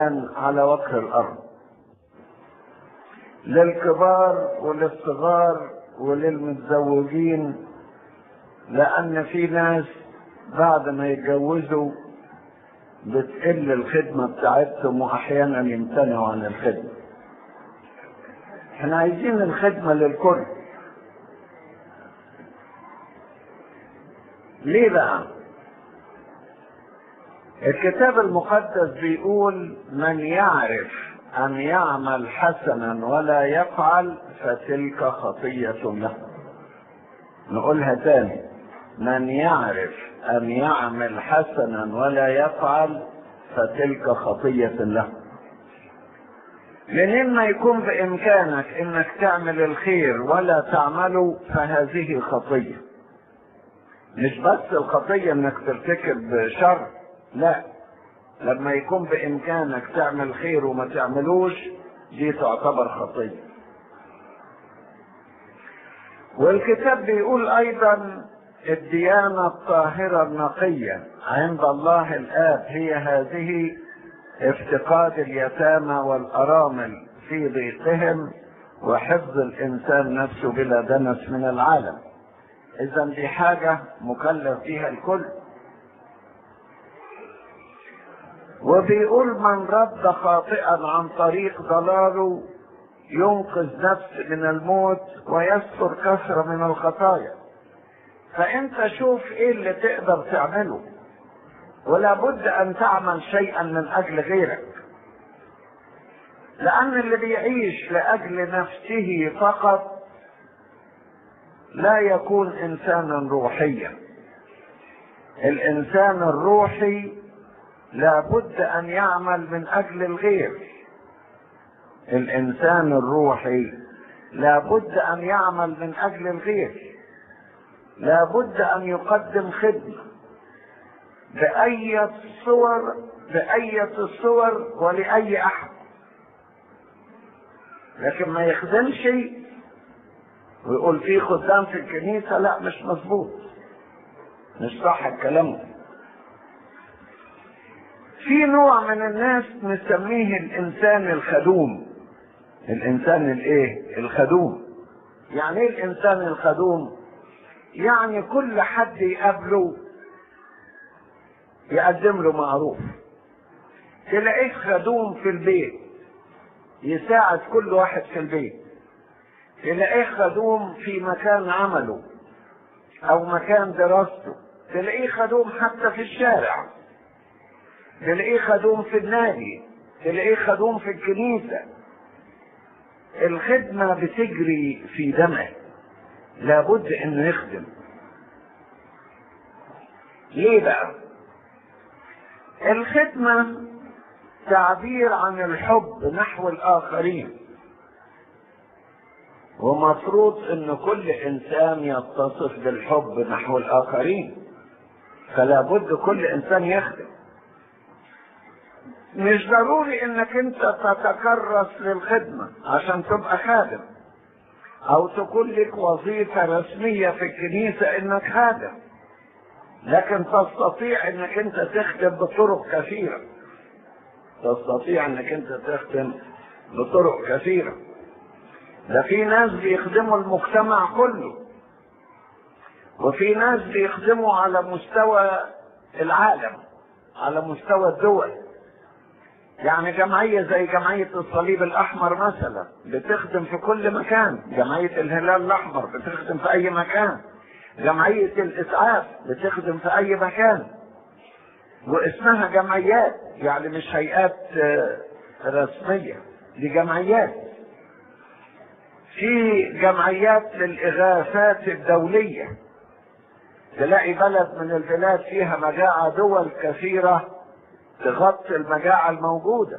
على وجه الارض للكبار وللصغار وللمتزوجين لان في ناس بعد ما يتجوزوا بتقل الخدمة بتاعتهم واحيانا يمتنعوا عن الخدمة احنا عايزين الخدمة للكل ليه بقى الكتاب المقدس بيقول من يعرف ان يعمل حسنا ولا يفعل فتلك خطية له نقولها تاني من يعرف ان يعمل حسنا ولا يفعل فتلك خطية له منين ما يكون بامكانك انك تعمل الخير ولا تعمله فهذه خطية مش بس الخطية انك ترتكب شر لا لما يكون بامكانك تعمل خير وما تعملوش دي تعتبر خطيه والكتاب بيقول ايضا الديانة الطاهرة النقية عند الله الآب هي هذه افتقاد اليتامى والأرامل في ضيقهم وحفظ الإنسان نفسه بلا دنس من العالم إذا دي حاجة مكلف فيها الكل وبيقول من رد خاطئا عن طريق ضلاله ينقذ نفس من الموت ويستر كثرة من الخطايا فانت شوف ايه اللي تقدر تعمله ولا بد ان تعمل شيئا من اجل غيرك لان اللي بيعيش لاجل نفسه فقط لا يكون انسانا روحيا الانسان الروحي لابد ان يعمل من اجل الغير الانسان الروحي لابد ان يعمل من اجل الغير لابد ان يقدم خدمه باية الصور باية الصور ولاي احد لكن ما يخدمش ويقول في خدام في الكنيسة لا مش مظبوط مش صح الكلام ده في نوع من الناس نسميه الانسان الخدوم الانسان الايه الخدوم يعني ايه الانسان الخدوم يعني كل حد يقابله يقدم له معروف تلاقيه خدوم في البيت يساعد كل واحد في البيت تلاقيه خدوم في مكان عمله او مكان دراسته تلاقيه خدوم حتى في الشارع تلاقيه خدوم في النادي تلاقيه خدوم في الكنيسة الخدمة بتجري في دمه لابد انه يخدم ليه بقى الخدمة تعبير عن الحب نحو الآخرين ومفروض ان كل انسان يتصف بالحب نحو الآخرين فلا بد كل انسان يخدم مش ضروري انك انت تتكرس للخدمة عشان تبقى خادم او تكون لك وظيفة رسمية في الكنيسة انك خادم لكن تستطيع انك انت تخدم بطرق كثيرة تستطيع انك انت تخدم بطرق كثيرة ده في ناس بيخدموا المجتمع كله وفي ناس بيخدموا على مستوى العالم على مستوى الدول يعني جمعية زي جمعية الصليب الأحمر مثلا بتخدم في كل مكان جمعية الهلال الأحمر بتخدم في أي مكان جمعية الإسعاف بتخدم في أي مكان واسمها جمعيات يعني مش هيئات رسمية دي جمعيات في جمعيات للإغاثات الدولية تلاقي بلد من البلاد فيها مجاعة دول كثيرة تغطي المجاعة الموجودة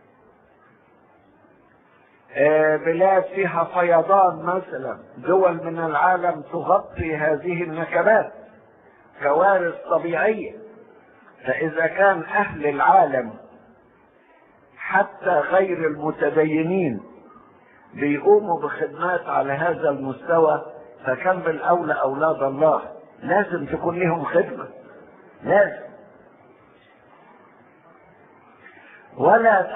بلاد فيها فيضان مثلا دول من العالم تغطي هذه النكبات كوارث طبيعية فإذا كان أهل العالم حتى غير المتدينين بيقوموا بخدمات على هذا المستوى فكان بالأولى أولاد الله لازم تكون لهم خدمة لازم ولا